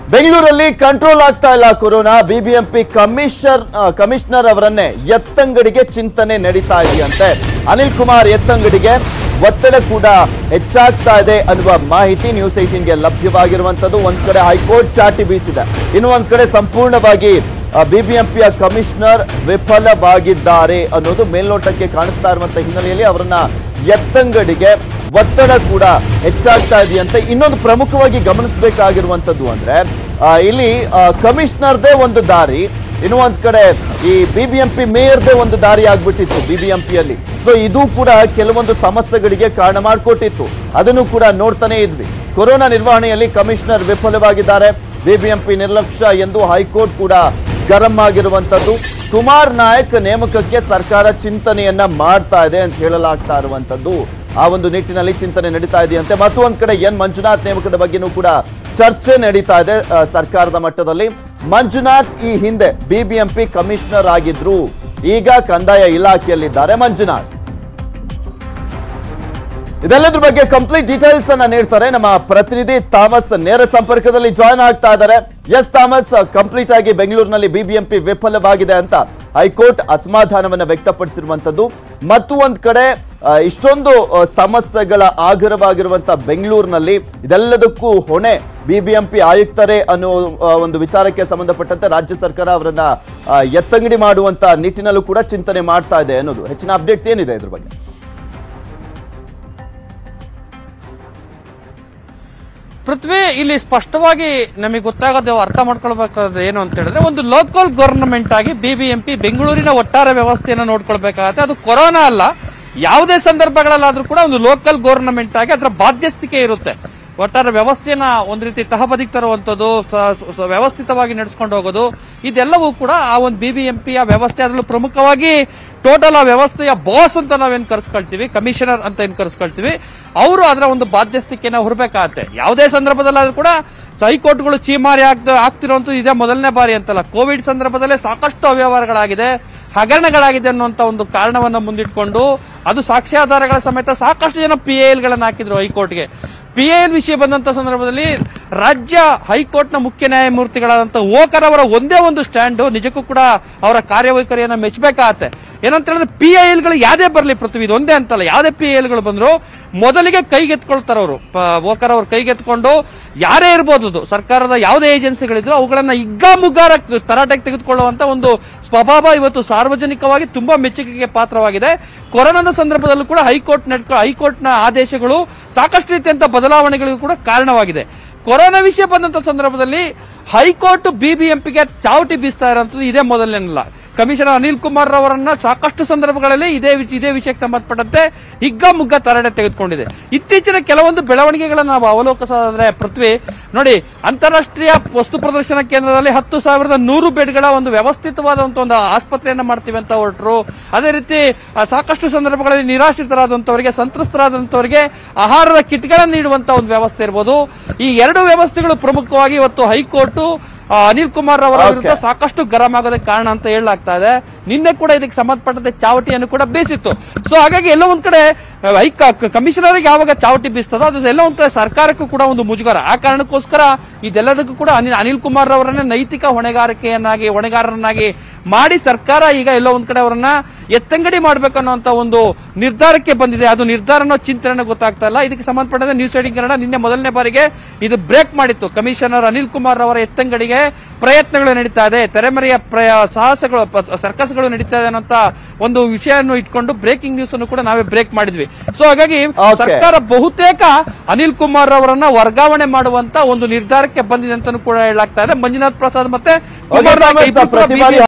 ಬೆಂಗಳೂರಲ್ಲಿ ಕಂಟ್ರೋಲ್ ಆಗ್ತಾ ಇಲ್ಲ ಕೊರೋನಾ ಬಿಬಿಎಂಪಿ ಕಮಿಷನರ್ ಆ, ಕಮಿಷನರ್ ಅವರನ್ನೇ ಎತ್ತಂಗಡಿಗೆ ಚಿಂತನೆ ನಡೀತಾ ಇದೆಯಂತೆ ಅನಿಲ್ ಕುಮಾರ್ ಎತ್ತಂಗಡಿಗೆ ಒತ್ತಡ ಕೂಡ ಹೆಚ್ಚಾಗ್ತಾ ಇದೆ ಅನ್ನುವ ಮಾಹಿತಿ ನ್ಯೂಸ್ ಏಟೀನ್ಗೆ ಲಭ್ಯವಾಗಿರುವಂತದ್ದು ಒಂದ್ ಕಡೆ ಹೈಕೋರ್ಟ್ ಚಾಟಿ ಬೀಸಿದೆ ಇನ್ನು ಒಂದ್ ಕಡೆ ಸಂಪೂರ್ಣವಾಗಿ ಬಿಬಿಎಂಪಿಯ ಕಮಿಷನರ್ ವಿಫಲವಾಗಿದ್ದಾರೆ ಅನ್ನೋದು ಮೇಲ್ನೋಟಕ್ಕೆ ಕಾಣಿಸ್ತಾ ಇರುವಂತ ಹಿನ್ನೆಲೆಯಲ್ಲಿ ಅವರನ್ನ ಎತ್ತಂಗಡಿಗೆ ಒತ್ತಡ ಕೂಡ ಹೆಚ್ಚಾಗ್ತಾ ಇದೆಯಂತೆ ಇನ್ನೊಂದು ಪ್ರಮುಖವಾಗಿ ಗಮನಿಸಬೇಕಾಗಿರುವಂತದ್ದು ಅಂದ್ರೆ ಆ, ಇಲ್ಲಿ ಕಮಿಷನರ್ದೇ ಒಂದು ದಾರಿ ಇನ್ನು ಒಂದ್ ಕಡೆ ಈ ಬಿಬಿಎಂಪಿ ಮೇಯರ್ದೇ ಒಂದು ದಾರಿ ಆಗ್ಬಿಟ್ಟಿತ್ತು ಬಿಬಿಎಂಪಿಯಲ್ಲಿ ಸೊ ಇದು ಕೂಡ ಕೆಲವೊಂದು ಸಮಸ್ಯೆಗಳಿಗೆ ಕಾರಣ ಮಾಡಿಕೊಟ್ಟಿತ್ತು ಅದನ್ನು ಕೂಡ ನೋಡ್ತಾನೆ ಇದ್ವಿ ಕೊರೋನಾ ನಿರ್ವಹಣೆಯಲ್ಲಿ ಕಮಿಷನರ್ ವಿಫಲವಾಗಿದ್ದಾರೆ ಬಿಬಿಎಂಪಿ ನಿರ್ಲಕ್ಷ್ಯ ಎಂದು ಹೈಕೋರ್ಟ್ ಕೂಡ ಗರಂ ಆಗಿರುವಂತದ್ದು ಕುಮಾರ್ ನಾಯಕ್ ನೇಮಕಕ್ಕೆ ಸರ್ಕಾರ ಚಿಂತನೆಯನ್ನ ಮಾಡ್ತಾ ಇದೆ ಅಂತ ಹೇಳಲಾಗ್ತಾ ಇರುವಂತದ್ದು ಆ ಒಂದು ನಿಟ್ಟಿನಲ್ಲಿ ಚಿಂತನೆ ನಡೀತಾ ಇದೆಯಂತೆ ಮತ್ತು ಒಂದ್ ಕಡೆ ಎನ್ ಮಂಜುನಾಥ್ ನೇಮಕದ ಬಗ್ಗೆನೂ ಕೂಡ ಚರ್ಚೆ ನಡೀತಾ ಇದೆ ಆ, ಸರ್ಕಾರದ ಮಟ್ಟದಲ್ಲಿ ಮಂಜುನಾಥ್ ಈ ಹಿಂದೆ ಬಿಬಿಎಂಪಿ ಕಮಿಷನರ್ ಆಗಿದ್ರು ಈಗ ಕಂದಾಯ ಇಲಾಖೆಯಲ್ಲಿದ್ದಾರೆ ಮಂಜುನಾಥ್ ಇದೆಲ್ಲದ್ರ ಬಗ್ಗೆ ಕಂಪ್ಲೀಟ್ ಡೀಟೇಲ್ಸ್ ಅನ್ನ ನೀಡ್ತಾರೆ ನಮ್ಮ ಪ್ರತಿನಿಧಿ ಥಾಮಸ್ ನೇರ ಸಂಪರ್ಕದಲ್ಲಿ ಜಾಯ್ನ್ ಆಗ್ತಾ ಇದ್ದಾರೆ ಎಸ್ ಥಾಮಸ್ ಕಂಪ್ಲೀಟ್ ಆಗಿ ಬೆಂಗಳೂರಿನಲ್ಲಿ ಬಿಬಿಎಂಪಿ ವಿಫಲವಾಗಿದೆ ಅಂತ ಹೈಕೋರ್ಟ್ ಅಸಮಾಧಾನವನ್ನ ವ್ಯಕ್ತಪಡಿಸಿರುವಂತದ್ದು ಮತ್ತು ಒಂದ್ ಕಡೆ ಆ, ಇಷ್ಟೊಂದು ಆ, ಸಮಸ್ಯೆಗಳ ಆಗರವಾಗಿರುವಂತ ಬೆಂಗಳೂರಿನಲ್ಲಿ ಇದೆಲ್ಲದಕ್ಕೂ ಹೊಣೆ ಬಿಬಿಎಂಪಿ ಆಯುಕ್ತರೇ ಅನ್ನೋ ಆ, ಒಂದು ವಿಚಾರಕ್ಕೆ ಸಂಬಂಧಪಟ್ಟಂತೆ ರಾಜ್ಯ ಸರ್ಕಾರ ಅವರನ್ನ ಆ, ಎತ್ತಂಗಡಿ ಮಾಡುವಂತ ನಿಟ್ಟಿನಲ್ಲೂ ಕೂಡ ಚಿಂತನೆ ಮಾಡ್ತಾ ಇದೆ ಅನ್ನೋದು ಹೆಚ್ಚಿನ ಅಪ್ಡೇಟ್ಸ್ ಏನಿದೆ ಇದ್ರ ಬಗ್ಗೆ ಪೃಥ್ವಿ ಇಲ್ಲಿ ಸ್ಪಷ್ಟವಾಗಿ ನಮಗೆ ಗೊತ್ತಾಗೋದು ಅರ್ಥ ಮಾಡ್ಕೊಳ್ಬೇಕಾದ್ರೆ ಏನು ಅಂತ ಹೇಳಿದ್ರೆ ಒಂದು ಲೋಕಲ್ ಗವರ್ನಮೆಂಟ್ ಆಗಿ ಬಿಬಿಎಂಪಿ ಬೆಂಗಳೂರಿನ ಒಟ್ಟಾರೆ ವ್ಯವಸ್ಥೆಯನ್ನು ನೋಡ್ಕೊಳ್ಬೇಕಾಗತ್ತೆ ಅದು ಕೊರೋನಾ ಅಲ್ಲ ಯಾವುದೇ ಸಂದರ್ಭಗಳಲ್ಲಾದ್ರೂ ಕೂಡ ಒಂದು ಲೋಕಲ್ ಗವರ್ನಮೆಂಟ್ ಆಗಿ ಅದರ ಬಾಧ್ಯಸ್ಥಿಕೆ ಇರುತ್ತೆ ಒಟ್ಟಾರೆ ವ್ಯವಸ್ಥೆಯನ್ನ ಒಂದು ರೀತಿ ತಹಬದಿಗೆ ತರುವಂಥದ್ದು ಸ- ಸ- ವ್ಯವಸ್ಥಿತವಾಗಿ ನಡೆಸ್ಕೊಂಡು ಹೋಗೋದು ಇದೆಲ್ಲವೂ ಕೂಡ ಆ ಒಂದು ಬಿಬಿಎಂಪಿಯ ವ್ಯವಸ್ಥೆ ಅದರಲ್ಲೂ ಪ್ರಮುಖವಾಗಿ ಟೋಟಲ್ ಆ ವ್ಯವಸ್ಥೆಯ ಬಾಸ್ ಅಂತ ನಾವೇನ್ ಕರ್ಸ್ಕೊಳ್ತೀವಿ ಕಮಿಷನರ್ ಅಂತ ಏನ್ ಕರ್ಸ್ಕೊಳ್ತೀವಿ ಅವರು ಅದರ ಒಂದು ಬಾಧ್ಯಸ್ಥಿಕೆನ ಹೊರಬೇಕಾಗತ್ತೆ ಯಾವುದೇ ಸಂದರ್ಭದಲ್ಲಾದ್ರೂ ಕೂಡ ಹೈಕೋರ್ಟ್ಗಳು ಚೀಮಾರಿ ಆಗ್ತ ಆಗ್ತಿರುವಂತದ್ದು ಇದೇ ಮೊದಲನೇ ಬಾರಿ ಅಂತಲ್ಲ ಕೋವಿಡ್ ಸಂದರ್ಭದಲ್ಲೇ ಸಾಕಷ್ಟು ಅವ್ಯವಹಾರಗಳಾಗಿದೆ ಹಗರಣಗಳಾಗಿದೆ ಅನ್ನುವಂತ ಒಂದು ಕಾರಣವನ್ನ ಮುಂದಿಟ್ಕೊಂಡು ಅದು ಸಾಕ್ಷ್ಯಾಧಾರಗಳ ಸಮೇತ ಸಾಕಷ್ಟು ಜನ ಪಿ ಗಳನ್ನ ಹಾಕಿದ್ರು ಹೈಕೋರ್ಟ್ಗೆ ಪಿ ಎಲ್ ವಿಷಯ ಬಂದಂತ ಸಂದರ್ಭದಲ್ಲಿ ರಾಜ್ಯ ಹೈಕೋರ್ಟ್ನ ಮುಖ್ಯ ನ್ಯಾಯಮೂರ್ತಿಗಳಾದಂತ ಓಕರ್ ಅವರ ಒಂದೇ ಒಂದು ಸ್ಟ್ಯಾಂಡ್ ನಿಜಕ್ಕೂ ಕೂಡ ಅವರ ಕಾರ್ಯವೈಖರಿಯನ್ನ ಮೆಚ್ಚಬೇಕಾಗತ್ತೆ ಏನಂತ ಹೇಳಿದ್ರೆ ಪಿ ಐ ಎಲ್ಗಳು ಯಾವ್ದೇ ಬರಲಿ ಪೃಥ್ವಿ ಇದು ಒಂದೇ ಅಂತಲ್ಲ ಯಾವ್ದೇ ಪಿ ಐ ಎಲ್ಗಳು ಬಂದ್ರು ಮೊದಲಿಗೆ ಕೈಗೆತ್ಕೊಳ್ತಾರ ಅವರು ಓಕರ್ ಅವರು ಕೈಗೆತ್ಕೊಂಡು ಯಾರೇ ಇರ್ಬೋದು ಅದು ಸರ್ಕಾರದ ಯಾವುದೇ ಏಜೆನ್ಸಿಗಳಿದ್ರು ಅವುಗಳನ್ನ ಹಿಗ್ಗಾಮುಗ್ಗಾರ ತರಾಟೆಗೆ ತೆಗೆದುಕೊಳ್ಳುವಂತ ಒಂದು ಸ್ವಭಾವ ಇವತ್ತು ಸಾರ್ವಜನಿಕವಾಗಿ ತುಂಬಾ ಮೆಚ್ಚುಗೆಗೆ ಪಾತ್ರವಾಗಿದೆ ಕೊರೋನಾದ ಸಂದರ್ಭದಲ್ಲೂ ಕೂಡ ಹೈಕೋರ್ಟ್ ನಡ್ಕೊ ಹೈಕೋರ್ಟ್ನ ಆದೇಶಗಳು ಸಾಕಷ್ಟು ರೀತಿಯಂತ ಬದಲಾವಣೆಗಳಿಗೂ ಕೂಡ ಕಾರಣವಾಗಿದೆ ಕೊರೋನಾ ವಿಷಯ ಬಂದಂತ ಸಂದರ್ಭದಲ್ಲಿ ಹೈಕೋರ್ಟ್ ಬಿಬಿಎಂಪಿಗೆ ಚಾವಟಿ ಬೀಸ್ತಾ ಇರೋಂಥದ್ದು ಇದೇ ಮೊದಲನೇನಲ್ಲ ಕಮಿಷನರ್ ಅನಿಲ್ ಕುಮಾರ್ ಅವರನ್ನ ಸಾಕಷ್ಟು ಸಂದರ್ಭಗಳಲ್ಲಿ ಇದೇ ವಿಷ- ಇದೇ ವಿಷಯಕ್ಕೆ ಸಂಬಂಧಪಟ್ಟಂತೆ ಹಿಗ್ಗಾಮುಗ್ಗ ತರಡೆ ತೆಗೆದುಕೊಂಡಿದೆ ಇತ್ತೀಚಿನ ಕೆಲವೊಂದು ಬೆಳವಣಿಗೆಗಳನ್ನು ನಾವು ಅವಲೋಕಿಸೋದಾದ್ರೆ ಪೃಥ್ವಿ ನೋಡಿ ಅಂತಾರಾಷ್ಟ್ರೀಯ ವಸ್ತು ಪ್ರದರ್ಶನ ಕೇಂದ್ರದಲ್ಲಿ ಹತ್ತು ಸಾವಿರದ ನೂರು ಬೆಡ್ಗಳ ಒಂದು ವ್ಯವಸ್ಥಿತವಾದಂತ ಒಂದು ಆಸ್ಪತ್ರೆಯನ್ನ ಮಾಡ್ತೀವಿ ಅಂತ ಹೊರಟರು ಅದೇ ರೀತಿ ಆ, ಸಾಕಷ್ಟು ಸಂದರ್ಭಗಳಲ್ಲಿ ನಿರಾಶ್ರಿತರಾದಂತವರಿಗೆ ಸಂತ್ರಸ್ತರಾದಂತವರಿಗೆ ಆಹಾರದ ಕಿಟ್ಗಳನ್ನು ನೀಡುವಂತ ಒಂದು ವ್ಯವಸ್ಥೆ ಇರ್ಬೋದು ಈ ಎರಡು ವ್ಯವಸ್ಥೆಗಳು ಪ್ರಮುಖವಾಗಿ ಇವತ್ತು ಹೈಕೋರ್ಟ್ ಆ, ಅನಿಲ್ ಕುಮಾರ್ ಅವರ Okay. ವಿರುದ್ಧ ಸಾಕಷ್ಟು ಗರಂ ಆಗೋದಕ್ಕೆ ಕಾರಣ ಅಂತ ಹೇಳಲಾಗ್ತಾ ಇದೆ ನಿನ್ನೆ ಕೂಡ ಇದಕ್ಕೆ ಸಂಬಂಧಪಟ್ಟಂತೆ ಚಾವಟಿಯನ್ನು ಕೂಡ ಬೀಸಿತ್ತು ಸೊ ಹಾಗಾಗಿ ಎಲ್ಲ ಒಂದ್ ಕಡೆ ಹೈ ಕಮಿಷನರ್ ಯಾವಾಗ ಚಾವಟಿ ಬೀಸ್ತದೋ ಅದು ಎಲ್ಲ ಒಂದ್ ಕಡೆ ಸರ್ಕಾರಕ್ಕೂ ಕೂಡ ಒಂದು ಮುಜುಗರ ಆ ಕಾರಣಕ್ಕೋಸ್ಕರ ಇದೆಲ್ಲದಕ್ಕೂ ಕೂಡ ಅನಿಲ್ ಅನಿಲ್ ಕುಮಾರ್ ಅವರನ್ನ ನೈತಿಕ ಹೊಣೆಗಾರಿಕೆಯನ್ನಾಗಿ ಹೊಣೆಗಾರರನ್ನಾಗಿ ಮಾಡಿ ಸರ್ಕಾರ ಈಗ ಎಲ್ಲೋ ಒಂದ್ ಕಡೆ ಅವರನ್ನ ಎತ್ತಂಗಡಿ ಮಾಡ್ಬೇಕನ್ನುವಂತ ಒಂದು ನಿರ್ಧಾರಕ್ಕೆ ಬಂದಿದೆ ಅದು ನಿರ್ಧಾರನೋ ಚಿಂತನೆ ಗೊತ್ತಾಗ್ತಾ ಇಲ್ಲ ಇದಕ್ಕೆ ಸಂಬಂಧಪಟ್ಟಂತೆ ನ್ಯೂಸ್ ಏಟಿನ್ ಕನ್ನಡ ನಿನ್ನೆ ಮೊದಲನೇ ಬಾರಿಗೆ ಇದು ಬ್ರೇಕ್ ಮಾಡಿತ್ತು ಕಮಿಷನರ್ ಅನಿಲ್ ಕುಮಾರ್ ಅವರ ಎತ್ತಂಗಡಿಗೆ ಪ್ರಯತ್ನಗಳು ನಡೀತಾ ಇದೆ ತೆರೆಮರೆಯ ಪ್ರಯ ಸಾಹಸಗಳು ಪ- ಸರ್ಕಸ್ಗಳು ನಡೀತಾ ಇದೆ ಅನ್ನೋಂತ ಒಂದು ವಿಷಯವನ್ನು ಇಟ್ಕೊಂಡು ಬ್ರೇಕಿಂಗ್ ನ್ಯೂಸ್ ಅನ್ನು ಕೂಡ ನಾವೇ ಬ್ರೇಕ್ ಮಾಡಿದ್ವಿ ಸೊ ಹಾಗಾಗಿ Okay. ಸರ್ಕಾರ ಬಹುತೇಕ ಅನಿಲ್ ಕುಮಾರ್ ಅವರನ್ನ ವರ್ಗಾವಣೆ ಮಾಡುವಂತ ಒಂದು ನಿರ್ಧಾರಕ್ಕೆ ಬಂದಿದೆ ಅಂತಾನೂ ಕೂಡ ಹೇಳಲಾಗ್ತಾ ಇದೆ ಮಂಜುನಾಥ್ ಪ್ರಸಾದ್ ಮತ್ತೆ Okay, ಕುಮಾರ್ ನಾಯಕ್ ಥಾಮಸ್, ಇಬ್ರು ಕೂಡ ಪ್ರತಿ ಬಾರಿ